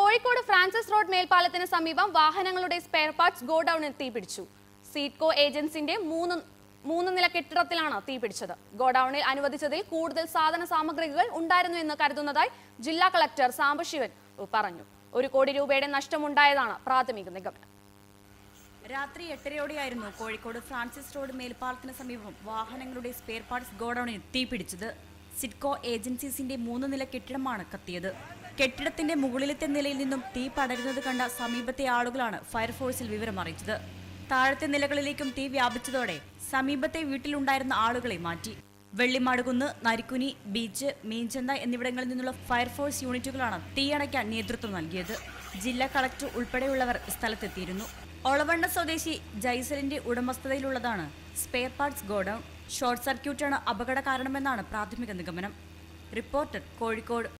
Kozhikode Francis road മേൽപ്പാലത്തിന് സമീപം വാഹനങ്ങളുടെ സ്പെയർ പാർട്സ് ഗോഡൌണിൽ തീപിടിച്ചു സീഡ്കോ ഏജൻസിന്റെ മൂന്ന് മൂന്ന് നില കെട്ടിടത്തിലാണ് തീപിടിച്ചത് ഗോഡൌണിൽ അനുവദിച്ചതിൽ കൂടുതൽ സാധന സാമഗ്രികൾ ഉണ്ടായിരുന്നു എന്ന് കരുതുന്നതായി ജില്ലാ കളക്ടർ സാംബശിവൻ പറഞ്ഞു ഒരു കോടി രൂപയുടെ നഷ്ടമുണ്ടായതാണ് പ്രാഥമിക നിഗമനം രാത്രി എട്ടരയോടെയായിരുന്നു കോഴിക്കോട് ഫ്രാൻസിസ് റോഡ് മേൽപ്പാലത്തിന് സമീപം വാഹനങ്ങളുടെ സ്പെയർ പാർട്സ് ഗോഡൌണിൽ തീപിടിച്ചത് സിഡ്കോ ഏജൻസീസിന്റെ മൂന്ന് നില കെട്ടിടമാണ് കത്തിയത് കെട്ടിടത്തിന്റെ മുകളിലത്തെ നിലയിൽ നിന്നും തീ പടരുന്നത് കണ്ട സമീപത്തെ ആളുകളാണ് ഫയർഫോഴ്സിൽ വിവരം അറിയിച്ചത് താഴത്തെ നിലകളിലേക്കും തീ വ്യാപിച്ചതോടെ സമീപത്തെ വീട്ടിലുണ്ടായിരുന്ന ആളുകളെ മാറ്റി വെള്ളിമാടുകുന്ന് നരിക്കുനി ബീച്ച് മീൻചന്ത എന്നിവിടങ്ങളിൽ നിന്നുള്ള ഫയർഫോഴ്സ് യൂണിറ്റുകളാണ് തീയണയ്ക്കാൻ നേതൃത്വം നൽകിയത് ജില്ലാ കളക്ടർ ഉൾപ്പെടെയുള്ളവർ സ്ഥലത്തെത്തിയിരുന്നു ഒളവണ്ണ സ്വദേശി ജൈസലിന്റെ ഉടമസ്ഥതയിലുള്ളതാണ് സ്പെയർ പാർട്സ് ഗോഡൌൺ ഷോർട്ട് സർക്യൂട്ടാണ് അപകട കാരണമെന്നാണ് പ്രാഥമിക നിഗമനം റിപ്പോർട്ടർ കോഴിക്കോട്